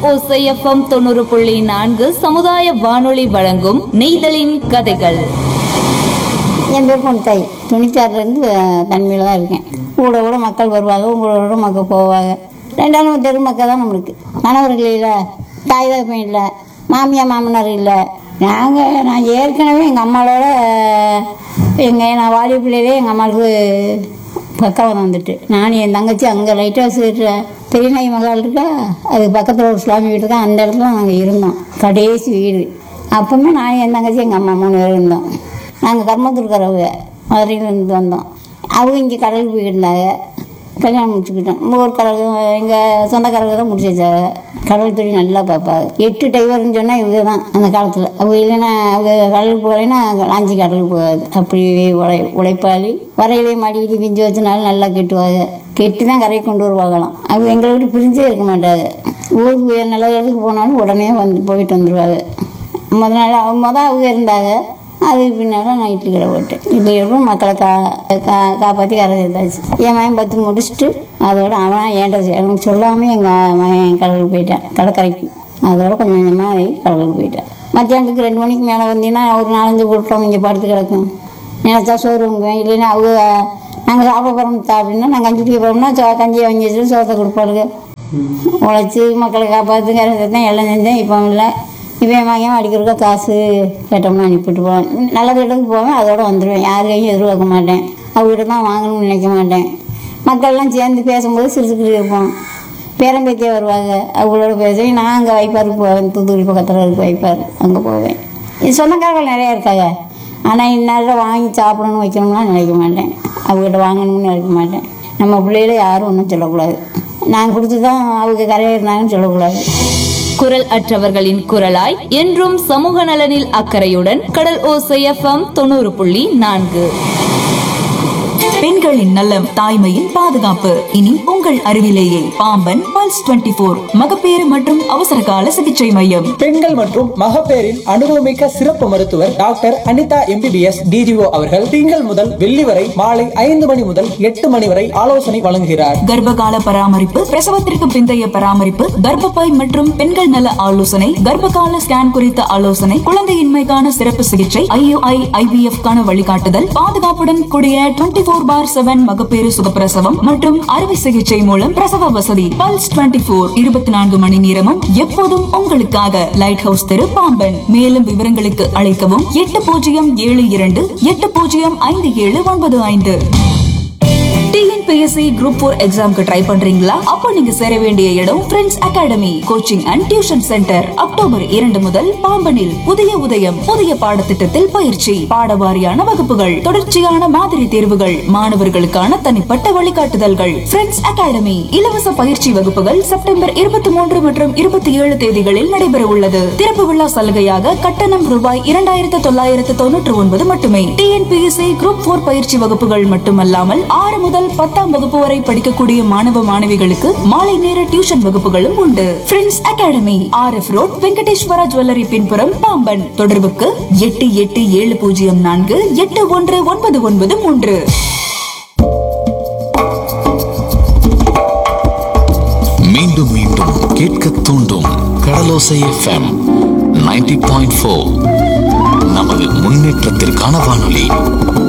ஓசை எஃப்எம் தொண்ணூறு புள்ளி நான்கு சமுதாய வானொலி வழங்கும் நெய்தலின் கதைகள் என் பேர் பொன்தாய் துணிச்சாரிலேருந்து தன்மையில் தான் இருக்கேன் கூட கூட மக்கள் வருவாங்க உங்களோட கூட மக்கள் போவாங்க ரெண்டாலும் தெரு மக்கள் தான் நம்மளுக்கு கணவர்கள் இல்லை தாய் தகப்பன் இல்லை மாமியார் மாமனார் இல்லை நாங்கள் நான் ஏற்கனவே எங்கள் அம்மாவோட எங்கள் நான் வாலிய பிள்ளையிலே எங்கள் அம்மாவுக்கு பக்கம் வந்துட்டு நான் என் தங்கச்சி அங்கே லைட் ஹவுஸ் இருக்கிற பெரியநாய் மகால் இருக்கா அது பக்கத்தில் ஒரு சுவாமி வீடு இருக்கா அந்த இடத்துல நாங்கள் இருந்தோம் கடைசி வீடு அப்பவுமே நான் என் தங்கச்சி எங்கள் அம்மா மூணு பேர் இருந்தோம் நாங்கள் கர்மத்துருக்கிறவங்க மதுரையிலேருந்து வந்தோம் அவங்க இங்கே கடலுக்கு போயிருந்தாங்க கல்யாணம் முடிச்சுக்கிட்டோம் ஒரு கடலுக்கு எங்கள் சொந்தக்காரங்க தான் முடிச்சு வச்சாங்க கடல் தொழில் நல்லா பார்ப்பாங்க எட்டு டைவர்னு சொன்னால் இவங்க தான் அந்த காலத்தில் அவங்க இல்லைன்னா அவங்க கடலுக்கு போகலைன்னா லாஞ்சி கடலுக்கு போகாது அப்படி உழை உழைப்பாளி வரையிலே மாடிக்கிட்டு பிஞ்சு வச்சனாலும் நல்லா கெட்டுவாங்க கெட்டி தான் கரையை கொண்டு வருவாங்களாம் அவங்க எங்களை விட்டு பிரிஞ்சே இருக்க மாட்டாங்க ஊருக்கு நல்ல இடத்துக்கு போனாலும் உடனே வந்து போயிட்டு வந்துடுவாங்க முத நாள் அவங்க முத அவங்க இருந்தாங்க அதுக்கு பின்னால் நான் இட்லி கடை போட்டேன் இட்லி கடை மக்களை கா கா காப்பாற்றி கரை சேர்த்தாச்சு என் மகன் பத்து முடிச்சுட்டு அதோட அவன் ஏன்ட்ட எனக்கு சொல்லாமல் எங்கள் மகன் கடலுக்கு போயிட்டான் கடற்கரைக்கு அதோட கொஞ்சம் கொஞ்சமாக கடலுக்கு போயிட்டேன் மத்தியானத்துக்கு ரெண்டு மணிக்கு மேலே வந்தீங்கன்னா ஒரு நாலஞ்சு கூட்டம் இங்கே படுத்து கிடக்கும் நினச்சா சோறு வாங்குவேன் இல்லைன்னா அவங்க நாங்கள் சாப்பிட போகிறோம் அப்படின்னா நாங்கள் கஞ்சி குடிக்க போகிறோம்னா சோ கஞ்சியை வாங்கி வச்சுட்டு சோத்தை கொடுப்பாளுங்க உழைச்சி மக்களை காப்பாற்று கரை சேர்த்தேன் எல்லாம் செஞ்சேன் இப்போ இல்லை இவன் மகன் அடிக்கிறக்க காசு கேட்டோம்னா அனுப்பிட்டு போவேன் நல்ல இடத்துக்கு போவேன் அதோட வந்துடுவேன் யார் கையும் எதிர்பார்க்க மாட்டேன் அவங்ககிட்ட தான் வாங்கணும்னு நினைக்க மாட்டேன் மக்கள்லாம் சேர்ந்து பேசும்போது சிரிச்சுக்கிட்டு இருப்போம் பேரம்பேத்தியாக வருவாங்க அவங்களோட பேசுவேன் நான் அங்கே வைப்பாருக்கு போவேன் தூத்துக்குடி பக்கத்தில் இருக்க வைப்பார் அங்கே போவேன் இது சொந்தக்காரர்கள் நிறையா இருக்காங்க ஆனால் இந்நேரம் வாங்கி சாப்பிடணும் வைக்கணும்லாம் நினைக்க மாட்டேன் அவங்ககிட்ட வாங்கணும்னு நினைக்க மாட்டேன் நம்ம பிள்ளைகள யாரும் ஒன்றும் சொல்லக்கூடாது நான் கொடுத்து தான் அவங்க கரையாக இருந்தாங்கன்னு சொல்லக்கூடாது குரல் அற்றவர்களின் குரலாய் என்றும் சமூக நலனில் அக்கறையுடன் கடல் ஓசை எஃப்எம் தொண்ணூறு புள்ளி நான்கு பெண்களின் நலம் தாய்மையின் பாதுகாப்பு இனி உங்கள் அருகிலேயே பாம்பன் பல்ஸ் 24 போர் மகப்பேறு மற்றும் அவசர கால சிகிச்சை மையம் பெண்கள் மற்றும் மகப்பேறின் அனுபவமிக்க சிறப்பு மருத்துவர் டாக்டர் அனிதா எம்பிபிஎஸ் டிஜிஓ அவர்கள் திங்கள் முதல் வெள்ளி வரை மாலை ஐந்து மணி முதல் எட்டு மணி வரை ஆலோசனை வழங்குகிறார் கர்ப்பகால பராமரிப்பு பிரசவத்திற்கு பிந்தைய பராமரிப்பு கர்ப்பப்பை மற்றும் பெண்கள் நல ஆலோசனை கர்ப்பகால ஸ்கேன் குறித்த ஆலோசனை குழந்தையின்மைக்கான சிறப்பு சிகிச்சை ஐயுஐ ஐவிஎஃப் கான வழிகாட்டுதல் பாதுகாப்புடன் கூடிய டுவெண்டி போர் பார் செவன் மகப்பேறு சுகப்பிரசவம் மற்றும் அறுவை சிகிச்சை மூலம் பிரசவ வசதி பல்ஸ் 24 போர் இருபத்தி நான்கு மணி நேரமும் எப்போதும் உங்களுக்காக லைட் ஹவுஸ் தெரு பாம்பன் மேலும் விவரங்களுக்கு அழைக்கவும் எட்டு பூஜ்ஜியம் ஏழு இரண்டு எட்டு பூஜ்ஜியம் ஐந்து ஏழு ஒன்பது ஐந்து டிஎன்பிஎஸ்சி குரூப் ஃபோர் எக்ஸாம்க்கு ட்ரை பண்றீங்களா அப்போ நீங்க சேர வேண்டிய இடம் friends academy coaching and tuition centre October இரண்டு முதல் பாம்பனில் புதிய உதயம் புதிய பாடத்திட்டத்தில் பயிற்சி பாடவாரியான வகுப்புகள் தொடர்ச்சியான மாதிரி தேர்வுகள் மாணவர்களுக்கான தனிப்பட்ட வழிகாட்டுதல்கள் ஃப்ரெண்ட்ஸ் அகாடமி இலவச பயிற்சி வகுப்புகள் செப்டம்பர் இருபத்தி மூன்று மற்றும் இருபத்தி ஏழு தேதிகளில் நடைபெற உள்ளது திறப்பு விழா சலுகையாக கட்டணம் ரூபாய் இரண்டாயிரத்து தொள்ளாயிரத்து தொண்ணூற்று ஒன்பது மட்டுமே டிஎன்பிஎஸ்சி குரூப் போர் பயிற்சி வகுப்புகள் மட்டுமல்லாமல் ஆறு முதல் பத்தாம் வகுப்பு வரை படிக்கக்கூடிய மாணவ மாணவிகளுக்கு மாலை நேர டியூஷன் வகுப்புகளும் உண்டு friends academy R F road Venkateswara jewellery பின்புறம் பாம்பன் தொடர்புக்கு எட்டு எட்டு ஏழு பூஜ்ஜியம் நான்கு எட்டு ஒன்று ஒன்பது ஒன்பது மூன்று மீண்டும் மீண்டும் கேட்க தூண்டும் கடலோசை எஃப்எம் 90.4 பாயிண்ட் நமது முன்னேற்றத்திற்கான வானொலி